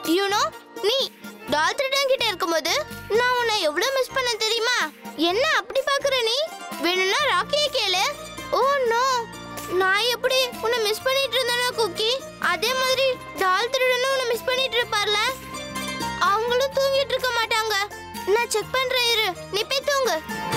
You know நீ டால் திருடன் கிட்ட இருக்கும்போது நான் உன்னை எவ்வளவு மிஸ் பண்ண தெரியுமா என்ன அப்படி பாக்குற நீ வேணும்னா ராக்கியை கேளு ஓ நோ நான் எப்படி உன்னை மிஸ் பண்ணிட்டு இருந்தேனா குக்கி அதே மாதிரி டால் திருடனும் உன்னை மிஸ் பண்ணிட்டு இருப்பார்ல அவங்களும் தூங்கிட்டு இருக்க மாட்டாங்க நான் செக் பண்றேன் இரு நீ போய் தூங்கு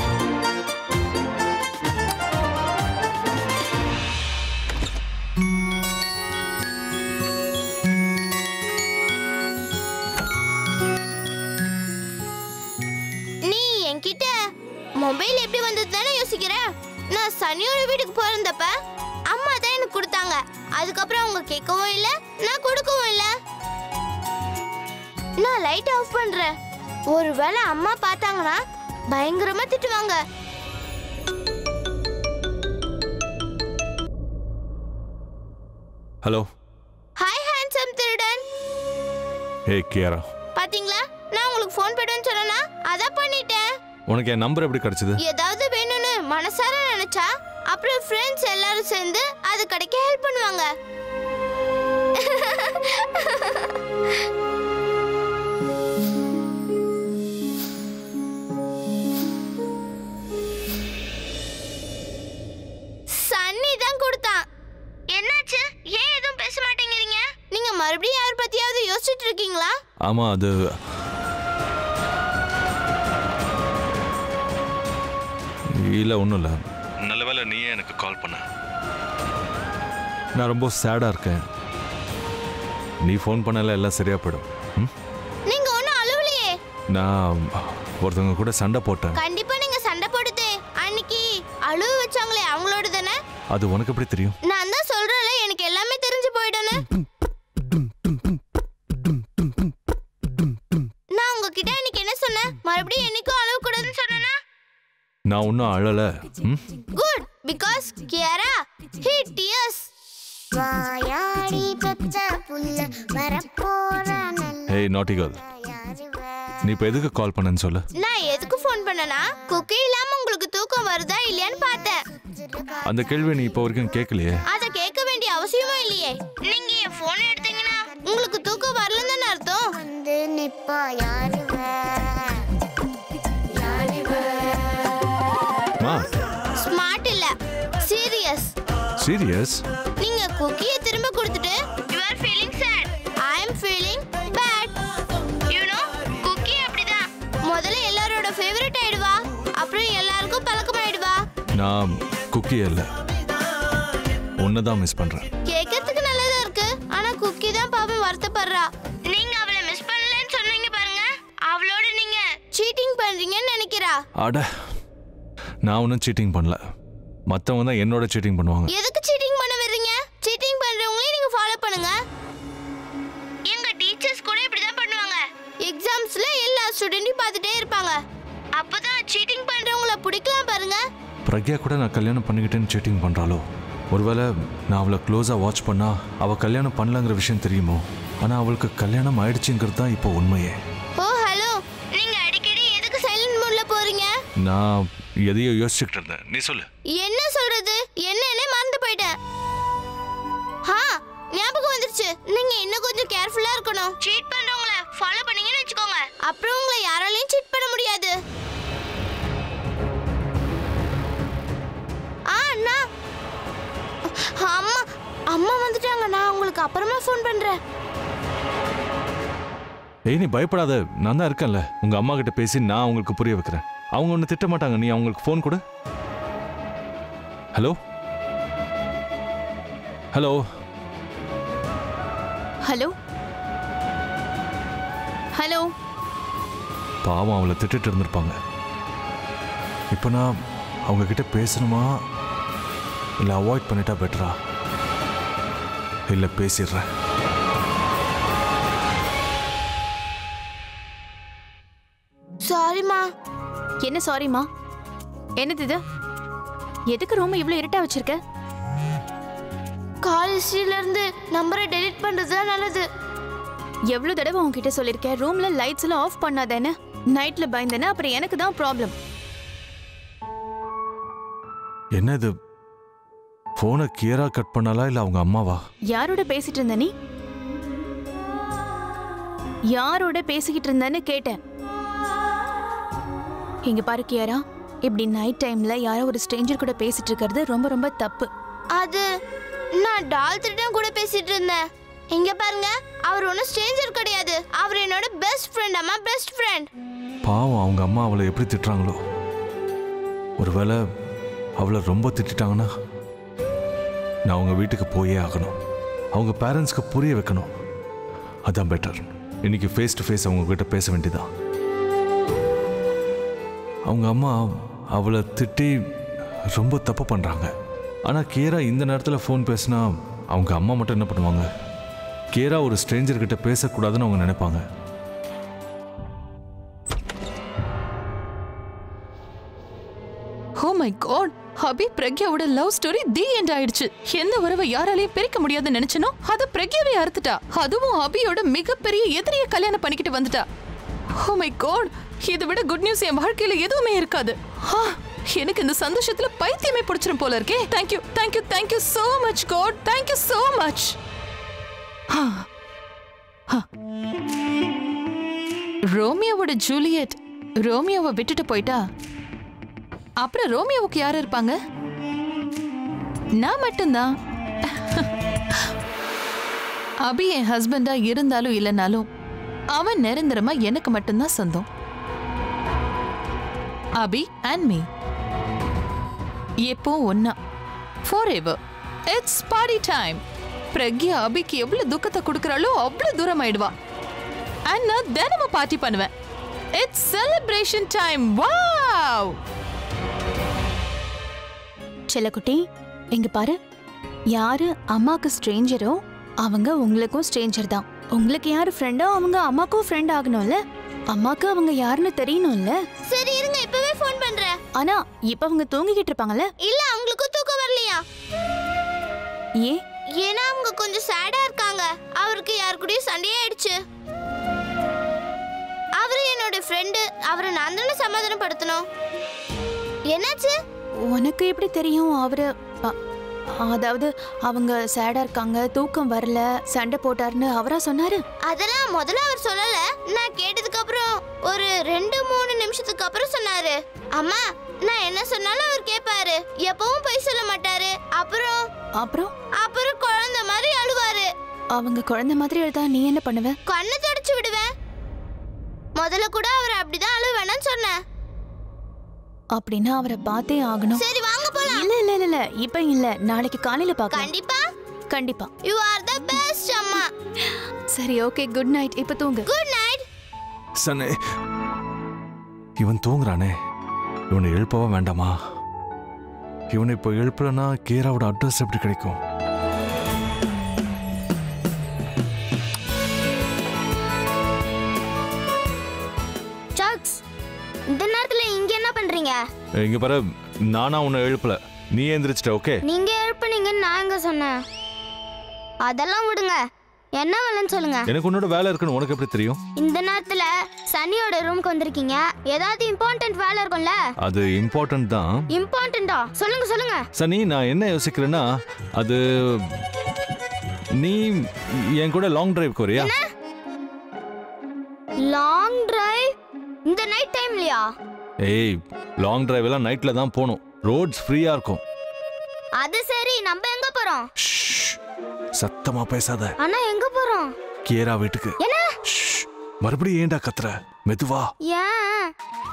நீ என்கிட்ட மொபைல் எப்படி வந்தது தானே யோசிக்கிற நான் சனியோட வீட்டுக்கு போயிருந்தப்ப அம்மா தான் எனக்கு கொடுத்தாங்க அதுக்கப்புறம் அவங்க கேட்கவும் இல்லை நான் கொடுக்கவும் இல்லை நான் லைட் ஆஃப் பண்றேன் ஒருவேளை அம்மா பார்த்தாங்கன்னா பயங்கரமா திட்டுவாங்க ஹலோ ஹாய் ஹேண்ட்ஸம் திருடன் ஹே கியாரா பாத்தீங்களா நான் உங்களுக்கு ஃபோன் பண்ணுவேன்னு சொன்னேனா அதான் பண்ணிட்டேன் உனக்கு என் நம்பர் எப்படி கிடைச்சது ஏதாவது வேணும்னு மனசார நினைச்சா அப்புறம் ஃப்ரெண்ட்ஸ் எல்லாரும் சேர்ந்து அது கிடைக்க ஹெல்ப் பண்ணுவாங்க சன்னி தான் கொடுத்தான் என்னாச்சு ஏன் எதுவும் பேச மாட்டேங்கிறீங்க நீங்க மறுபடியும் யார் பத்தியாவது யோசிச்சுட்டு இருக்கீங்களா ஆமா அது இல்லை ஒன்றும் இல்லை நல்ல வேலை நீயே எனக்கு கால் பண்ண நான் ரொம்ப சேடாக இருக்கேன் நீ ஃபோன் பண்ணல எல்லாம் சரியா போயிடும் ம்? நீங்க ஒண்ணும் அழுவலையே நான் ஒருத்தவங்க கூட சண்டை போட்டேன் கண்டிப்பா நீங்க சண்டை போடுதே அன்னைக்கு அழுவ வச்சாங்களே அவங்களோட தானே அது உனக்கு எப்படி தெரியும் நான் தான் சொல்றேன்ல எனக்கு எல்லாமே தெரிஞ்சு போயிடும்னு நான் உங்ககிட்ட இன்னைக்கு என்ன சொன்னேன் மறுபடியும் என்னைக்கும் அழுவ கூடாதுன்னு சொன்னேனா நான் ஒன்றும் அழலை ம் குட் பிகாஸ் கியாரா ஹி டியர்ஸ் வாயாடி பெற்ற புல்ல வரப்போற நல்ல ஏய் நாட்டி கேர்ள் யாருவ நீ இப்போ எதுக்கு கால் பண்ணேன்னு சொல்லு நான் எதுக்கு ஃபோன் பண்ணனா குக்கி இல்லாம உங்களுக்கு தூக்கம் வருதா இல்லையான்னு பார்த்தேன் அந்த கேள்வி நீ இப்போ வரைக்கும் கேட்கலையே அத கேட்க வேண்டிய அவசியமும் இல்லையே நீங்க என் போன் எடுத்தீங்கன்னா உங்களுக்கு தூக்கம் வரலன்னு தானே அர்த்தம் வந்து நிப்பா யாருவ யாருவ மா ஸ்மார்ட் இல்ல சீரியஸ் சீரியஸ் நீங்க குக்கியை திரும்ப கொடுத்துட்டு you are feeling sad I am feeling bad you know cookie அப்படிதான் முதல்ல எல்லாரோட ஃபேவரட் ஆயிடுவா அப்புறம் எல்லாருக்கும் பழக்கமாயிடுவா நான் குக்கி இல்லை உன்னை தான் மிஸ் பண்ணுறேன் கேட்கறதுக்கு நல்லதா இருக்கு ஆனா குக்கி தான் பாவம் வருத்தப்படுறா நீங்க அவளை மிஸ் பண்ணலன்னு சொன்னீங்க பாருங்க அவளோட நீங்க சீட்டிங் பண்றீங்கன்னு நினைக்கிறா அட நான் ஒன்றும் சீட்டிங் பண்ணல மற்றவங்க தான் என்னோட சீட்டிங் பண்ணுவாங்க எதுக்கு சீட்டிங் பண்ண வர்றீங்க சீட்டிங் பண்றவங்களையும் நீங்க ஃபாலோ பண்ணுங்க எங்க டீச்சர்ஸ் கூட இப்படி தான் பண்ணுவாங்க எக்ஸாம்ஸ்ல எல்லா ஸ்டூடெண்ட்டையும் பார்த்துட்டே இருப்பாங்க அப்பதான் சீட்டிங் பண்றவங்கள பிடிக்கலாம் பாருங்க பிரக்யா கூட நான் கல்யாணம் பண்ணிக்கிட்டேன்னு சீட்டிங் பண்ணுறாளோ ஒருவேளை நான் அவளை க்ளோஸாக வாட்ச் பண்ணா அவள் கல்யாணம் பண்ணலங்கிற விஷயம் தெரியுமோ ஆனால் அவளுக்கு கல்யாணம் ஆயிடுச்சுங்கிறது தான் இப்போ உண்மையே ஓ ஹலோ நீங்க அடிக்கடி எதுக்கு சைலண்ட் மோட்ல போறீங்க நான் எதையோ யோசிச்சுக்கிட்டு இருந்தேன் நீ சொல்லு என்ன சொல்றது என்னன்னே மறந்து போயிட்டேன் ஆ ஞாபகம் வந்துருச்சு நீங்க இன்னும் கொஞ்சம் கேர்ஃபுல்லா இருக்கணும் சீட் பண்றவங்கள ஃபாலோ பண்ணீங்கன்னு வெச்சுக்கோங்க அப்புறம் உங்களை யாராலையும் சீட் பண்ண முடியாது ஆ அண்ணா அம்மா அம்மா வந்துட்டாங்க நான் உங்களுக்கு அப்புறமா ஃபோன் பண்றேன் ஏய் நீ பயப்படாத நான் தான் இருக்கேன்ல உங்கள் அம்மா கிட்ட பேசி நான் அவங்களுக்கு புரிய வைக்கிறேன் அவங்க ஒன்று திட்ட மாட்டாங்க நீ அவங்களுக்கு ஃபோன் கொடு ஹலோ ஹலோ ஹலோ ஹலோ பாவம் அவளை திட்டிட்டு இருந்திருப்பாங்க இப்போ நான் அவங்க கிட்ட பேசணுமா இல்லை அவாய்ட் பண்ணிட்டா பெட்டரா இல்லை பேசிடுறேன் சாரிம்மா என்ன சாரிம்மா என்னது இது எதுக்கு ரூம் இவ்வளோ இருட்டா வச்சிருக்க கால் ஹிஸ்டரியில இருந்து நம்பரை டெலீட் பண்றது தான் நல்லது எவ்வளோ தடவை உன்கிட்ட சொல்லியிருக்கேன் ரூம்ல லைட்ஸ் எல்லாம் ஆஃப் பண்ணாதானே நைட்ல பயந்தேன்னா அப்புறம் எனக்கு தான் ப்ராப்ளம் என்ன இது ஃபோனை கியரா கட் பண்ணாலா இல்லை அவங்க அம்மாவா யாரோட பேசிட்டு இருந்த நீ யாரோட பேசிக்கிட்டு இருந்தேன்னு கேட்டேன் இங்க பாரு கியாரா இப்படி நைட் டைம்ல யாரோ ஒரு ஸ்ட்ரேஞ்சர் கூட பேசிட்டு இருக்கிறது ரொம்ப ரொம்ப தப்பு அது நான் டால்த்திட்டம் கூட பேசிட்டு இருந்தேன் இங்க பாருங்க அவர் ஒன்றும் ஸ்ட்ரேஞ்சர் கிடையாது அவர் என்னோட பெஸ்ட் ஃப்ரெண்ட் அம்மா பெஸ்ட் ஃப்ரெண்ட் பாவம் அவங்க அம்மா அவளை எப்படி திட்டுறாங்களோ ஒருவேளை அவளை ரொம்ப திட்டிட்டாங்கன்னா நான் அவங்க வீட்டுக்கு போயே ஆகணும் அவங்க பேரண்ட்ஸ்க்கு புரிய வைக்கணும் அதான் பெட்டர் இன்னைக்கு ஃபேஸ் டு ஃபேஸ் அவங்க கிட்ட பேச வேண்டியதான் அவங்க அம்மா அவளை திட்டி ரொம்ப தப்பு பண்ணுறாங்க ஆனால் கேரா இந்த நேரத்தில் ஃபோன் பேசினா அவங்க அம்மா மட்டும் என்ன பண்ணுவாங்க கேரா ஒரு ஸ்ட்ரேஞ்சர் கிட்ட பேசக்கூடாதுன்னு அவங்க நினைப்பாங்க ஓ மை காட் அபி பிரக்யாவோட லவ் ஸ்டோரி தி எண்ட் ஆயிடுச்சு எந்த உறவை யாராலையும் பிரிக்க முடியாதுன்னு நினைச்சனோ அது பிரக்யாவே அறுத்துட்டா அதுவும் அபியோட மிகப்பெரிய எதிரிய கல்யாணம் பண்ணிக்கிட்டு வந்துட்டா ஓ மை காட் இதை விட குட் நியூஸ் என் வாழ்க்கையில எதுவுமே இருக்காது ஆ, எனக்கு இந்த சந்தோஷத்துல பைத்தியமே பிடிச்சிரும் போல இருக்கே thank you thank you thank you so much God thank you so much ரோமியோவோட ஜூலியட் ரோமியோவை விட்டுட்டு போயிட்டா அப்புறம் ரோமியோவுக்கு யார் இருப்பாங்க நான் மட்டும்தான் அபி என் ஹஸ்பண்டா இருந்தாலும் இல்லைனாலும் அவன் நிரந்தரமா எனக்கு மட்டும்தான் சொந்தம் அபி அண்ட் மீ எப்போ ஒன்னா forever it's party time Pragya அபிக்கு எவ்வளவு துக்கத்தை கொடுக்கறாளோ அவ்வளவு தூரம் ஆயிடுவா அண்ட் நான் தினமும் பார்ட்டி பண்ணுவேன் இட்ஸ் செலிப்ரேஷன் டைம் வாவ் செல்லக்குட்டி இங்க பாரு யாரு அம்மாக்கு ஸ்ட்ரேஞ்சரோ அவங்க உங்களுக்கும் ஸ்ட்ரேஞ்சர் தான் உங்களுக்கு யாரு ஃப்ரெண்டோ அவங்க அம்மாக்கும் ஃப்ரெண்ட் ஆகணும்ல அம்மாக்கு அவங்க யாருன்னு தெரியணும்ல சரி இருங்க இப்பவே ஃபோன் பண்றேன் ஆனா இப்ப அவங்க தூங்கிக்கிட்டு இருப்பாங்கல்ல இல்ல அவங்களுக்கும் தூக்கம் வரலையா ஏ ஏன்னா அவங்க கொஞ்சம் சேடா இருக்காங்க அவருக்கு யார் கூடயும் சண்டையே ஆயிடுச்சு அவரு என்னோட ஃப்ரெண்டு அவரை நான் தானே சமாதானப்படுத்தணும் என்னாச்சு உனக்கு எப்படி தெரியும் அவரு அ- அதாவது அவங்க சேடா இருக்காங்க தூக்கம் வரல சண்டை போட்டாருன்னு அவரா சொன்னாரு அதெல்லாம் முதல்ல அவர் சொல்லல நான் கேட்டதுக்கு அப்புறம் ஒரு ரெண்டு மூணு நிமிஷத்துக்கு அப்புறம் சொன்னாரு அம்மா நான் என்ன சொன்னாலும் அவர் கேட்பாரு எப்பவும் பொய் சொல்ல மாட்டாரு அப்புறம் அப்புறம் அப்புறம் குழந்தை மாதிரி அழுவாரு அவங்க குழந்தை மாதிரி எழுதா நீ என்ன பண்ணுவ கண்ணை தொடச்சு விடுவேன் முதல்ல கூட அவர் அப்படிதான் அழுவ வேணாம்னு சொன்னேன் அப்படின்னா அவரை பார்த்தே ஆகணும் சரி வாங்க போலாம் இல்ல இல்ல இல்ல இல்ல இப்ப இல்ல நாளைக்கு காலையில பார்க்கலாம் கண்டிப்பா கண்டிப்பா யூ ஆர் த பெஸ்ட் அம்மா சரி ஓகே குட் நைட் இப்ப தூங்கு குட் நைட் சனே இவன் தூங்குறானே இவனை எழுப்பவா வேண்டாமா இவனை இப்போ எழுப்பலனா கேராவோட அட்ரஸ் எப்படி கிடைக்கும் சாக்ஸ் இந்த நேரத்துல இங்க என்ன பண்றீங்க ஏய், இங்க பாரு நானா உன்னை எழுப்பல நீ எந்திரிச்சிட்ட ஓகே நீங்க எழுப்புனீங்கன்னு நான் எங்க சொன்னேன் அதெல்லாம் விடுங்க என்ன வேலைன்னு சொல்லுங்க எனக்கு உன்னோட வேலை இருக்குன்னு உனக்கு எப்படி தெரியும் இந்த நேரத்துல சனியோட ரூம்க்கு வந்திருக்கீங்க ஏதாவது இம்பார்ட்டன்ட் வேலை இருக்கும்ல அது இம்பார்ட்டன்ட் தான் இம்பார்ட்டண்டா சொல்லுங்க சொல்லுங்க சனி நான் என்ன யோசிக்கிறேன்னா அது நீ என் கூட லாங் டிரைவ்க்கு வரியா லாங் டிரைவ் இந்த நைட் டைம்லயா ஏய் லாங் டிரைவ் எல்லாம் நைட்ல தான் போகணும் ரோட்ஸ் ஃப்ரீயா இருக்கும் அது சரி நம்ம எங்க போறோம் ஷ்ஷ். சத்தமா பேசாத ஆனா எங்க போறோம் கேரா வீட்டுக்கு என்ன ஷ்ஷ். மறுபடியும் ஏன்டா கத்துற மெதுவா ஏன்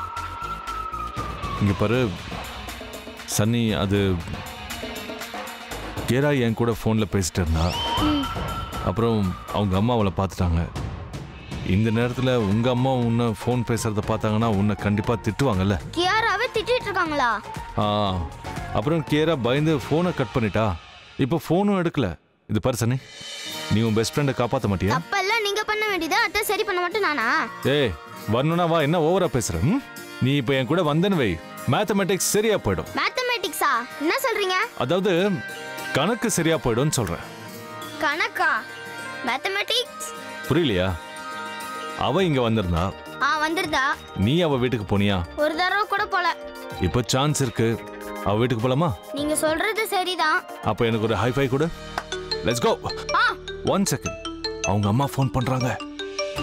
இங்க பாரு சன்னி அது கேரா என் கூட ஃபோனில் பேசிட்டு இருந்தா அப்புறம் அவங்க அம்மா அவளை பார்த்துட்டாங்க இந்த நேரத்தில் உங்கள் அம்மா உன்னை ஃபோன் பேசுகிறத பார்த்தாங்கன்னா உன்னை கண்டிப்பாக திட்டுவாங்கல்ல கியாராவே திட்டிட்டு இருக்காங்களா ஆ அப்புறம் கேரா பயந்து ஃபோனை கட் பண்ணிட்டா இப்போ ஃபோனும் எடுக்கல இது பாரு சன்னி நீ உன் பெஸ்ட் ஃப்ரெண்டை காப்பாற்ற மாட்டியா தப்பெல்லாம் நீங்க பண்ண வேண்டியதா அத்தை சரி பண்ண மாட்டேன் நானா ஏய் வரணும்னா வா என்ன ஓவரா பேசுற ம்? நீ இப்போ என் கூட வந்தேன்னு வை மேத்தமெட்டிக்ஸ் சரியா போயிடும் மேத்தமேட்டிக்ஸா என்ன சொல்றீங்க அதாவது கணக்கு சரியா போயிடும்னு சொல்றேன் கணக்கா மேத்தமேட்டிக்ஸ் புரியலையா அவ இங்க வந்திருந்தா ஆ வந்துருதா நீ அவ வீட்டுக்கு போனியா ஒரு தடவை கூட போல இப்போ சான்ஸ் இருக்கு அவ வீட்டுக்கு போலாமா நீங்க சொல்றது சரிதான் அப்போ எனக்கு ஒரு ஹைஃபை கொடு லெட்ஸ் கோ ஆ ஒன் செகண்ட் அவங்க அம்மா ஃபோன் பண்றாங்க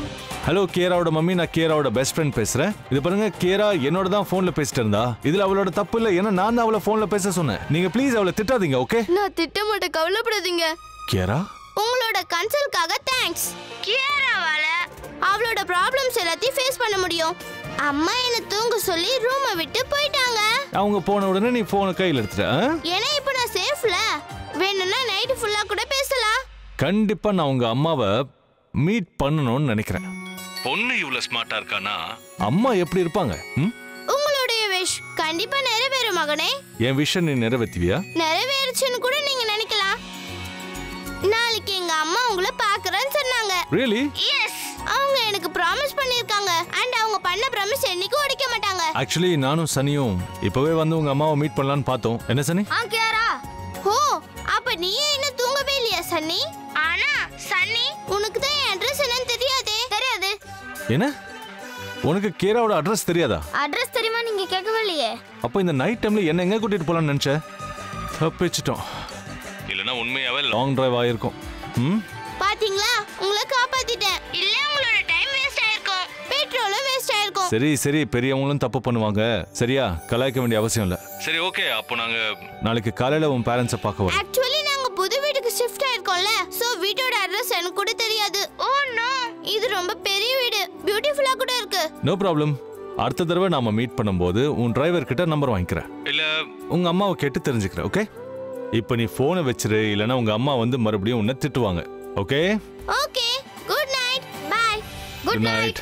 ஹலோ கேராவோட மம்மி நான் கேராவோட பெஸ்ட் ஃப்ரெண்ட் பேசுறேன் இது பாருங்க கேரா என்னோட தான் ஃபோன்ல பேசிட்டு இருந்தா இதுல அவளோட தப்பு இல்ல ஏன்னா நான் தான் அவளை ஃபோன்ல பேச சொன்னேன் நீங்க ப்ளீஸ் அவளை திட்டாதீங்க ஓகே நான் திட்டமாட்ட கவலைப்படாதீங்க கேரா உங்களோட கன்சல்ட்காக தேங்க்ஸ் கியாராவால அவளோட ப்ராப்ளம்ஸ் எல்லாத்தையும் ஃபேஸ் பண்ண முடியும் அம்மா என்ன தூங்க சொல்லி ரூமை விட்டு போயிட்டாங்க அவங்க போன உடனே நீ போனை கையில் எடுத்துட்ட ஆ? ஏன்னா இப்போ நான் சேஃப்ல வேணும்னா நைட்டு ஃபுல்லா கூட பேசலாம் கண்டிப்பா நான் உங்க அம்மாவை மீட் பண்ணணும்னு நினைக்கிறேன் பொண்ணு இவ்வளவு ஸ்மார்ட்டா இருக்கானா அம்மா எப்படி இருப்பாங்க ம்? உங்களுடைய விஷ் கண்டிப்பா நிறைவேறும் மகனே என் விஷயம் நீ நிறைவேற்றுவியா நிறைவேறுச்சுன்னு கூட நீங்க நினைக்கலாம் நாளைக்கு எங்க அம்மா உங்களை பாக்குறேன்னு சொன்னாங்க ரியலி எஸ் அவங்க எனக்கு ப்ராமிஸ் பண்ணிருக்காங்க அண்ட் அவங்க பண்ண ப்ராமிஸ் என்னைக்கும் உடைக்க மாட்டாங்க ஆக்சுவலி நானும் சனியும் இப்பவே வந்து உங்க அம்மாவை மீட் பண்ணலான்னு பார்த்தோம் என்ன சனி ஆ கியாரா ஓ அப்ப நீயே இன்னும் தூங்கவே இல்லையா சன்னி ஆனா சன்னி உனக்கு தான் என் அட்ரஸ் என்னன்னு தெரியாதே தெரியாது என்ன உனக்கு கேராவோட அட்ரஸ் தெரியாதா அட்ரஸ் தெரியுமா நீங்க கேட்கவே இல்லையே அப்போ இந்த நைட் டைம்ல என்ன எங்க கூட்டிட்டு போலாம்னு நினைச்ச தப்பிச்சிட்டோம் இல்லைன்னா உண்மையாவே லாங் டிரைவ் ஆயிருக்கும் ம் பாத்தீங்களா உங்களை காப்பாத்திட்டேன் இல்ல உங்களோட டைம் வேஸ்ட் ஆயிருக்கும் பெட்ரோலும் வேஸ்ட் ஆயிருக்கும் சரி சரி பெரியவங்களும் தப்பு பண்ணுவாங்க சரியா கலாய்க்க வேண்டிய அவசியம் இல்ல சரி ஓகே அப்போ நாங்க நாளைக்கு காலையில உன் பேரண்ட்ஸை பார்க்க வரோம் ஆக்சுவலி நாங்க புது வீட்டுக்கு ஷிஃப்ட் ஆயிருக்கோம்ல சோ வீட்டோட அட்ரஸ் எனக்கு கூட தெரியாது ஓ நோ இது ரொம்ப பெரிய வீடு பியூட்டிஃபுல்லா கூட இருக்கு நோ ப்ராப்ளம் அடுத்த தடவை நாம மீட் பண்ணும்போது உன் டிரைவர் கிட்ட நம்பர் வாங்கிக்கிறேன் இல்ல உங்க அம்மாவை கேட்டு தெரிஞ்சுக்கிறேன் ஓகே இப்போ நீ போனை வச்சிரு இல்லைன்னா உங்க அம்மா வந்து மறுபடியும் உன்னை திட்டுவாங்க okay okay good night bye good night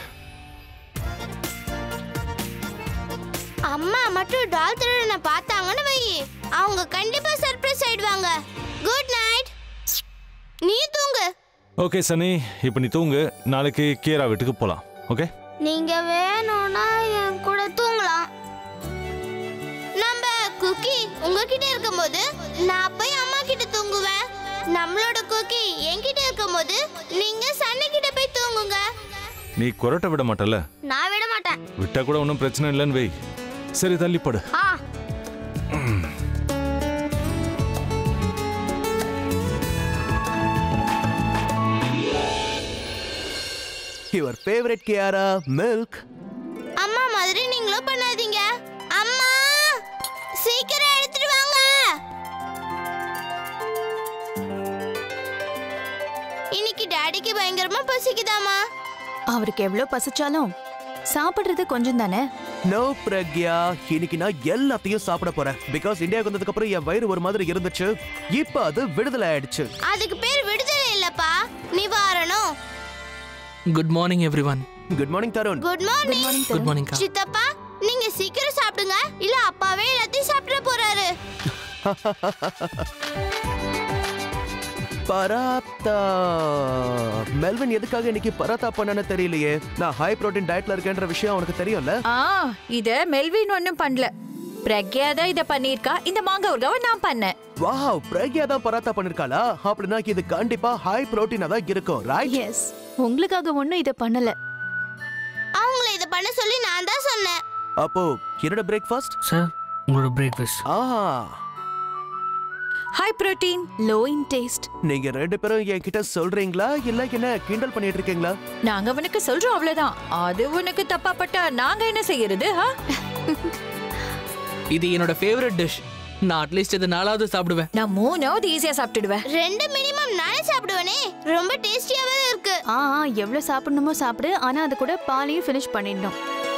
அம்மா மட்டும் டால் திருடனை பார்த்தாங்கன்னு வை அவங்க கண்டிப்பா சர்ப்ரைஸ் ஆயிடுவாங்க குட் நைட் நீ தூங்கு ஓகே சனி இப்போ நீ தூங்கு நாளைக்கு கேரா வீட்டுக்கு போலாம் ஓகே நீங்க வேணும்னா என் கூட தூங்கலாம் நம்ம குக்கி உங்ககிட்ட இருக்கும்போது நான் போய் அம்மா கிட்ட தூங்குவேன் நம்மளோட குக்கி என்கிட்ட இருக்கும்போது நீங்க சன்னி கிட்ட போய் தூங்குங்க நீ குரட்டை விட மாட்டல நான் விட மாட்டேன் விட்டா கூட ஒன்றும் பிரச்சனை இல்லைன்னு வை சரி தள்ளிப்படு ஆ யுவர் ஃபேவரட் கியாரா மில்க் அம்மா மாதிரி நீங்களும் பண்ணாதீங்க அம்மா சீக்கிரம் எடுத்துட்டு வாங்க இன்னைக்கு டாடிக்கு பயங்கரமா பசிக்குதாமா அவருக்கு எவ்வளோ பசிச்சாலும் சாப்பிடுறது கொஞ்சம் தானே நோ பிரக்யா இன்னைக்கு நான் எல்லாத்தையும் சாப்பிட போறேன் பிகாஸ் இந்தியாவுக்கு வந்ததுக்கு அப்புறம் என் வயிறு ஒரு மாதிரி இருந்துச்சு இப்ப அது விடுதலை ஆயிடுச்சு அதுக்கு பேர் விடுதலை இல்லப்பா நிவாரணம் good morning everyone good morning Tarun good morning good morning கா சித்தப்பா நீங்க சீக்கிரம் சாப்பிடுங்க இல்ல அப்பாவே எல்லாத்தையும் சாப்பிட போறாரு பராத்தா மெல்வின் எதுக்காக இன்னைக்கு பராத்தா பண்ணனு தெரியலையே நான் ஹை புரோட்டீன் டயட்ல இருக்கேன்ற விஷயம் உனக்கு தெரியும்ல ஆ இத மெல்வின் ஒண்ணும் பண்ணல பிரக்யா தான் இத பண்ணிருக்கா இந்த மாங்காய் ஊறுகாவை நான் பண்ணேன் வாவ் பிரக்யா தான் பராத்தா பண்ணிருக்காளா அப்படின்னா இது கண்டிப்பா ஹை புரோட்டீனா தான் இருக்கும் ரைட் எஸ் உங்களுக்காக ஒன்றும் இதை பண்ணல அவங்கள இத பண்ண சொல்லி நான் தான் சொன்னேன் அப்போ என்னோட பிரேக்ஃபாஸ்ட் சார் உங்களோட பிரேக்ஃபாஸ்ட் ஆஹா high protein low in taste நீங்க ரெண்டு பேரும் என்கிட்ட சொல்றீங்களா இல்ல என்ன கிண்டல் பண்ணிட்டு இருக்கீங்களா நாங்க உனக்கு சொல்றோம் அவ்வளவுதான் அது உனக்கு தப்பா பட்டா நாங்க என்ன செய்யறது ஆ? இது என்னோட ஃபேவரட் டிஷ் நான் அட்லீஸ்ட் இது நாலாவது சாப்பிடுவேன் நான் மூணாவது ஈஸியா சாப்பிட்டுடுவேன் ரெண்டு மினிமம் நானே சாப்பிடுவேனே ரொம்ப டேஸ்டியாவே இருக்கு ஆ ஆ, எவ்வளோ சாப்பிடணுமோ சாப்பிடு ஆனால் அது கூட பாலையும் ஃபினிஷ் பண்ணிடணும்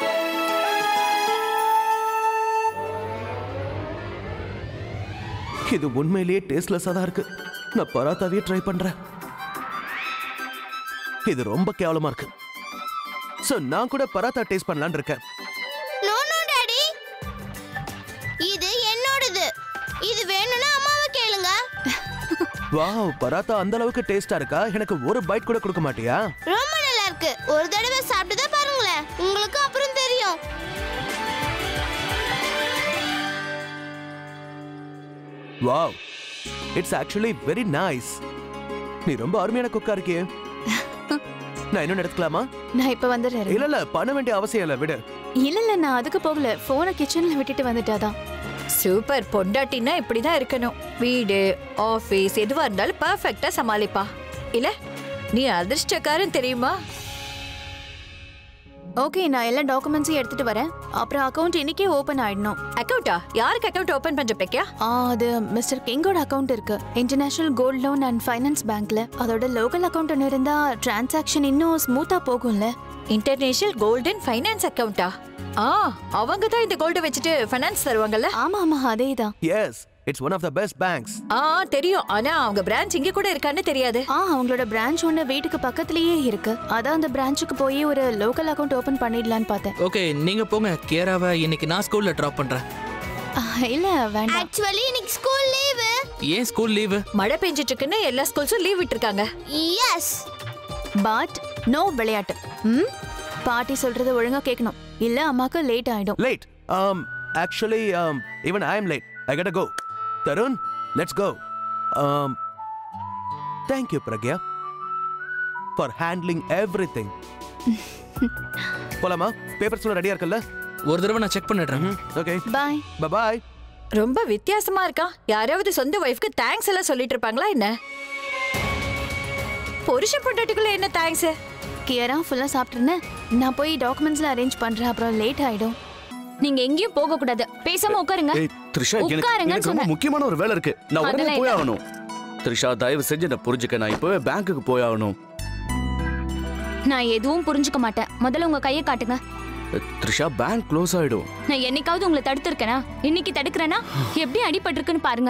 இது உண்மையிலேயே டேஸ்ட்லெஸ்ஸா தான் இருக்கு நான் பராத்தாவே ட்ரை பண்றேன் இது ரொம்ப கேவலமா இருக்கு சோ நான் கூட பராத்தா டேஸ்ட் பண்ணலாம்னு இருக்கேன் நோ நோ டாடி இது என்னோடது இது வேணும்னா அம்மாவை கேளுங்க வாவ் பராத்தா அந்த அளவுக்கு டேஸ்டா இருக்கா எனக்கு ஒரு பைட் கூட கொடுக்க மாட்டியா ரொம்ப நல்லா இருக்கு ஒரு தடவை சாப்பிட்டு தான் பாருங்களேன் உங்களுக்கு அப்புறம் தெரியும் wow it's actually very nice நீ ரொம்ப அருமையான குக்கா இருக்கியே நான் இன்னும் எடுத்துக்கலாமா நான் இப்போ வந்துடுறேன் இல்ல இல்ல பண்ண வேண்டிய அவசியம் இல்ல விடு இல்ல இல்ல நான் அதுக்கு போகல போனை கிச்சன்ல விட்டுட்டு வந்துட்டாதான் சூப்பர் பொண்டாட்டினா இப்படிதான் இருக்கணும் வீடு ஆபீஸ் எதுவா இருந்தாலும் பர்ஃபெக்ட்டா சமாளிப்பா இல்ல நீ அதிர்ஷ்டக்காரன் தெரியுமா ஓகே நான் எல்லா டாக்குமெண்ட்ஸையும் எடுத்துட்டு வரேன் அப்புறம் அக்கவுண்ட் இன்னைக்கே ஓபன் ஆயிடணும் அக்கௌண்டா யாருக்கு அக்கௌண்ட் ஓபன் பண்ற பிரக்யா ஆ அது மிஸ்டர் கிங்கோட அக்கவுண்ட் இருக்கு international gold loan and finance பேங்க்ல அதோட லோக்கல் அக்கவுண்ட் ஒன்று இருந்தா டிரான்சாக்ஷன் இன்னும் ஸ்மூத்தா போகும்ல இன்டர்நேஷனல் கோல்டன் ஃபைனான்ஸ் அக்கௌண்டா ஆ அவங்க தான் இந்த கோல்ட வச்சுட்டு ஃபைனான்ஸ் தருவாங்கல்ல ஆமா ஆமா அதே தான் yes it's one of the best banks ஆ தெரியும் ஆனா அவங்க பிரான்ச் இங்க கூட இருக்கான்னு தெரியாது ஆ அவங்களோட பிரான்ச் ஒன்று வீட்டுக்கு பக்கத்துலயே இருக்கு அதான் அந்த பிரான்ச்சுக்கு போய் ஒரு லோக்கல் அக்கவுண்ட் ஓபன் பண்ணிடலான்னு பார்த்தேன் ஓகே நீங்க போங்க கேராவை இன்னைக்கு நான் ஸ்கூல்ல டிராப் பண்றேன் ஆ, இல்ல வேண்டாம் ஆக்சுவலி இன்னைக்கு ஸ்கூல் லீவு ஏன் ஸ்கூல் லீவு மழை பெஞ்சிட்டு இருக்குன்னு எல்லா ஸ்கூல்ஸும் லீவ் விட்டுருக்காங்க எஸ் பட் நோ விளையாட்டு ம் பாட்டி சொல்றத ஒழுங்கா கேட்கணும் இல்ல அம்மாக்கு லேட் ஆயிடும் late um actually um even i am late i gotta go tarun let's go um thank you pragya for handling everything போலாமா பேப்பர்ஸ் எல்லாம் ரெடியா இருக்குல்ல ஒரு தடவை நான் செக் பண்ணிடுறேன் ஓகே பாய் பாய் ரொம்ப வித்தியாசமா இருக்கா யாராவது சொந்த ஒய்ஃப்க்கு தேங்க்ஸ் எல்லாம் சொல்லிட்டு இருப்பாங்களா என்ன புருஷன் பொண்டாட்டிக்குள்ள என்ன தேங்க்ஸ் கியரா ஃபுல்லா சாப்பிட்டுருந்தேன் நான் போய் டாக்குமெண்ட்ஸ்ல அரேஞ்ச் பண்றேன் அப்புறம் லேட் ஆயிடும் நீங்க எங்கேயும் போக கூடாது பேசாம உட்காருங்க ஏய் த்ரிஷா எனக்கு உட்காருங்கன்னு எனக்கு ரொம்ப சொன்னேன். முக்கியமான ஒரு வேலை இருக்கு நான் உடனே அதெல்லாம் போய் இல்ல. ஆகணும் த்ரிஷா தயவு செஞ்சு என்ன புரிஞ்சுக்க நான் இப்பவே பேங்க்குக்கு போய் ஆகணும் நான் எதுவும் புரிஞ்சுக்க மாட்டேன் முதல்ல உங்க கையை காட்டுங்க த்ரிஷா பேங்க் க்ளோஸ் ஆயிடும் நான் என்னைக்காவது உங்களை தடுத்திருக்கேனா இன்னைக்கு தடுக்கிறேனா எப்படி அடிபட்டிருக்குன்னு பாருங்க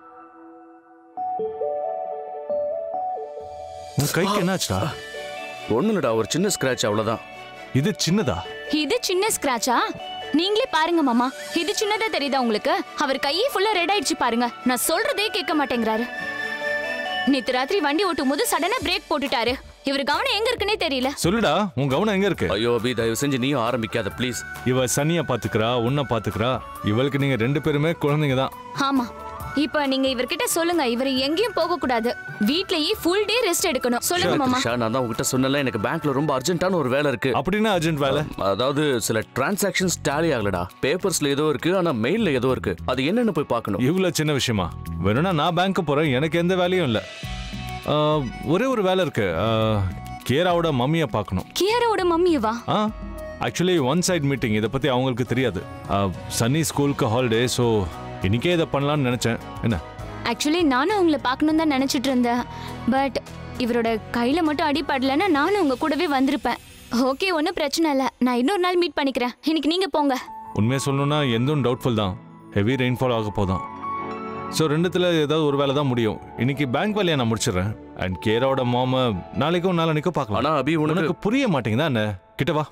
உன் கைக்கு என்னாச்சுடா ஒண்ணும் இல்லடா ஒரு சின்ன ஸ்கிராட்ச் அவ்வளவுதான் இது சின்னதா இது சின்ன ஸ்கிராச்சா நீங்களே பாருங்க மாமா இது சின்னதா தெரியுதா உங்களுக்கு அவர் கையே ஃபுல்லா ரெட் ஆயிடுச்சு பாருங்க நான் சொல்றதே கேட்க மாட்டேங்கிறாரு நேத்து ராத்திரி வண்டி ஓட்டும் போது சடனா பிரேக் போட்டுட்டாரு இவர் கவனம் எங்க இருக்குன்னே தெரியல சொல்லுடா உன் கவனம் எங்க இருக்கு ஐயோ அபி தயவு செஞ்சு நீயும் ஆரம்பிக்காத ப்ளீஸ் இவ சனியா பாத்துக்கிறா உன்னை பாத்துக்கிறா இவளுக்கு நீங்க ரெண்டு பேருமே குழந்தைங்க தான் ஆமா இப்ப நீங்க இவர்கிட்ட சொல்லுங்க இவர் எங்கேயும் போக கூடாது வீட்லயே ஃபுல் டே ரெஸ்ட் எடுக்கணும் சொல்லுங்க மாமா த்ரிஷா நான் தான் உங்ககிட்ட சொன்னல எனக்கு பேங்க்ல ரொம்ப அர்ஜென்ட்டான ஒரு வேலை இருக்கு அப்படின்னா அர்ஜென்ட் வேலை அதாவது சில டிரான்சாக்ஷன்ஸ் டேலி ஆகலடா பேப்பர்ஸ்ல ஏதோ இருக்கு ஆனா மெயில்ல ஏதோ இருக்கு அது என்னன்னு போய் பார்க்கணும் இவ்வளவு சின்ன விஷயமா வேணும்னா நான் பேங்க்கு போறேன் எனக்கு எந்த வேலையும் இல்ல ஆ, ஒரே ஒரு வேலை இருக்கு ஆ, கேராவோட மம்மியை பார்க்கணும் கியாராவோட மம்மியவா ஆ ஆக்சுவலி ஒன் சைட் மீட்டிங் இதை பத்தி அவங்களுக்கு தெரியாது ஆ, சன்னி ஸ்கூலுக்கு ஹாலிடே ஸோ இன்னைக்கே இதை பண்ணலாம்னு நினைச்சேன் என்ன ஆக்சுவலி நானும் உங்களை பார்க்கணும் தான் நினைச்சிட்டு இருந்தேன் பட் இவரோட கையில மட்டும் அடிபடலைன்னா நானும் உங்க கூடவே வந்திருப்பேன் ஓகே ஒன்றும் பிரச்சனை இல்லை நான் இன்னொரு நாள் மீட் பண்ணிக்கிறேன் இன்னைக்கு நீங்க போங்க உண்மையை சொல்லணும்னா எந்தும் டவுட்ஃபுல் தான் ஹெவி ரெயின்ஃபால் ஆக போதான் ஸோ ரெண்டுத்தில் ஏதாவது ஒரு வேலை தான் முடியும் இன்னைக்கு பேங்க் வேலையை நான் முடிச்சிடுறேன் அண்ட் கேராவோட மாம நாளைக்கும் நாளைக்கும் பார்க்கலாம் ஆனா அபி உனக்கு உனக்கு புரிய மாட்டேங்குதா என்ன கிட்ட வா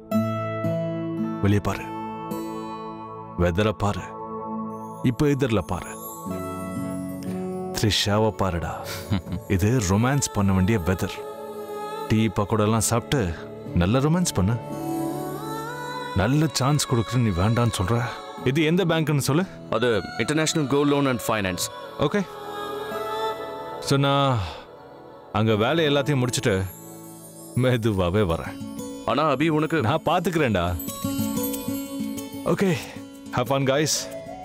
வெளியே பாரு வெதரை பாரு இப்போ எதிரில் பாரு த்ரிஷாவை பாருடா இது ரொமான்ஸ் பண்ண வேண்டிய வெதர் டீ பக்கோடெல்லாம் சாப்பிட்டு நல்ல ரொமான்ஸ் பண்ணு நல்ல சான்ஸ் கொடுக்குற நீ வேண்டான்னு சொல்ற இது எந்த பேங்க்னு சொல்லு அது international gold loan and finance okay so நான் அங்கே வேலை எல்லாத்தையும் முடிச்சுட்டு மெதுவாகவே வரேன் ஆனா அபி உனக்கு நான் பார்த்துக்கிறேன்டா okay have fun guys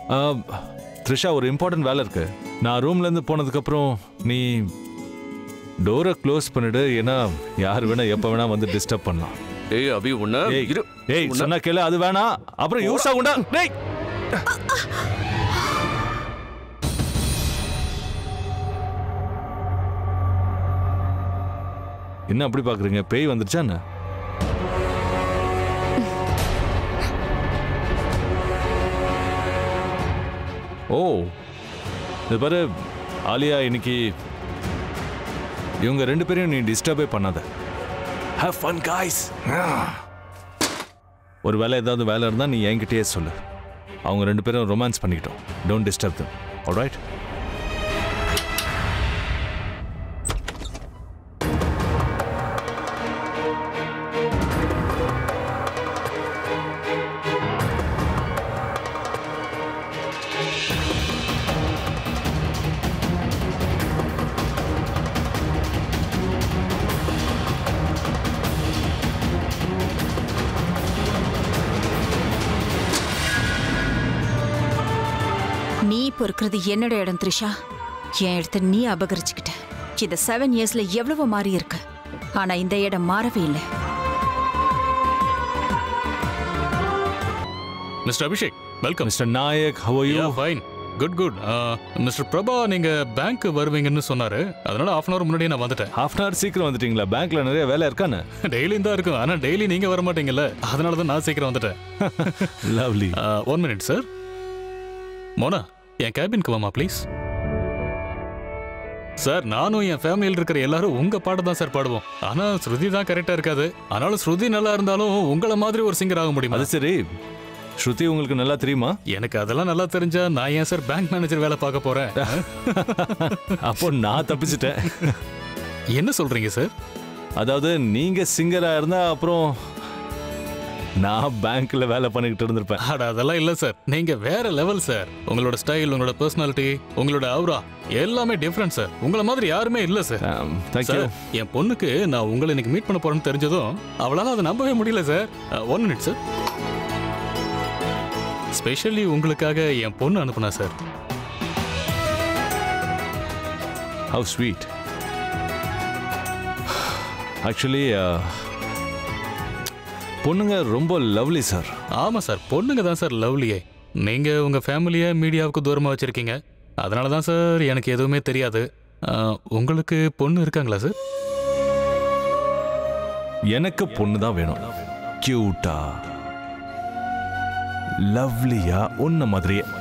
Trisha ஒரு இம்பார்ட்டன்ட் வேலை இருக்கு நான் ரூம்லேருந்து போனதுக்கப்புறம் நீ டோரை க்ளோஸ் பண்ணிடு ஏன்னா யார் வேணா எப்போ வேணா வந்து டிஸ்டர்ப் பண்ணலாம் ஏய் அபி உன்ன ஏய் இரு ஏய் உன்னை- சொன்னா கேளு அது வேணாம் அப்புறம் யூஸ் ஆகுண்டா டேய் என்ன அப்படி பாக்குறீங்க பேய் வந்துருச்சா என்ன ஓ இது பாரு ஆலியா இன்னைக்கு இவங்க ரெண்டு பேரையும் நீ டிஸ்டர்பே பண்ணாத ஹேவ் ஃபன் காய்ஸ் ஒரு வேலை ஏதாவது வேலை இருந்தால் நீ என்கிட்டயே சொல்லு அவங்க ரெண்டு பேரும் ரொமான்ஸ் பண்ணிக்கிட்டோம் டோன்ட் டிஸ்டர்ப் தம் ஆல்ரைட் நீ பொறுக்கிறது என்னோட இடம் த்ரிஷா என் இடத்த நீ அபகரிச்சுக்கிட்ட இந்த செவன் இயர்ஸ்ல எவ்வளவு மாறி இருக்கு ஆனா இந்த இடம் மாறவே இல்லை mister Abhishek welcome mister Nayak how you ya fine good good mister Prabha நீங்க பேங்க் வருவீங்கன்னு சொன்னாரு அதனால ஹாஃப் அன் அவர் முன்னாடியே நான் வந்துட்டேன் ஹாஃப் அன் ஹவர் சீக்கிரம் வந்துட்டீங்களா பேங்க்ல நிறைய வேலை இருக்கானே டெய்லியும் தான் இருக்கும் ஆனா டெய்லி நீங்க வர மாட்டீங்கல்ல அதனால தான் நான் சீக்கிரம் வந்துட்டேன் lovely one minute sir Mona என் கேபினுக்கு வாமா ப்ளீஸ் சார் நானும் என் ஃபேமிலியில் இருக்கிற எல்லாரும் உங்க பாட்டு தான் சார் பாடுவோம் ஆனா ஸ்ருதி தான் கரெக்டா இருக்காது ஆனாலும் ஸ்ருதி நல்லா இருந்தாலும் உங்கள மாதிரி ஒரு சிங்கர் ஆக முடியுமா அது சரி ஸ்ருதி உங்களுக்கு நல்லா தெரியுமா எனக்கு அதெல்லாம் நல்லா தெரிஞ்சா நான் ஏன் சார் பேங்க் மேனேஜர் வேலை பார்க்க போறேன் அப்போ நான் தப்பிச்சிட்டேன் என்ன சொல்றீங்க சார் அதாவது நீங்க சிங்கரா இருந்தா அப்புறம் நான் பேங்க்ல வேலை பண்ணிக்கிட்டு இருந்திருப்பேன் அட அதெல்லாம் இல்ல சார் நீங்க வேற லெவல் சார் உங்களோட ஸ்டைல் உங்களோட பர்சனாலிட்டி உங்களோட அவுரா எல்லாமே டிஃப்ரெண்ட் சார் உங்கள மாதிரி யாருமே இல்ல சார் தேங்க்யூ சார் என் பொண்ணுக்கு நான் உங்களை இன்னைக்கு மீட் பண்ண போறேன்னு தெரிஞ்சதும் அவளால அதை நம்பவே முடியல sir one minute sir specially உங்களுக்காக என் பொண்ணு அனுப்புனா சார் ஹவ் ஸ்வீட் ஆக்சுவலி பொண்ணுங்க ரொம்ப லவ்லி சார் ஆமா சார் பொண்ணுங்க தான் சார் லவ்லியே நீங்க உங்க ஃபேமிலியை மீடியாவுக்கு தூரமா வச்சிருக்கீங்க அதனால தான் சார் எனக்கு எதுவுமே தெரியாது அஹ், உங்களுக்கு பொண்ணு இருக்காங்களா சார் எனக்கு பொண்ணு தான் வேணும் கியூட்டா லவ்லியா உன்ன மாதிரியே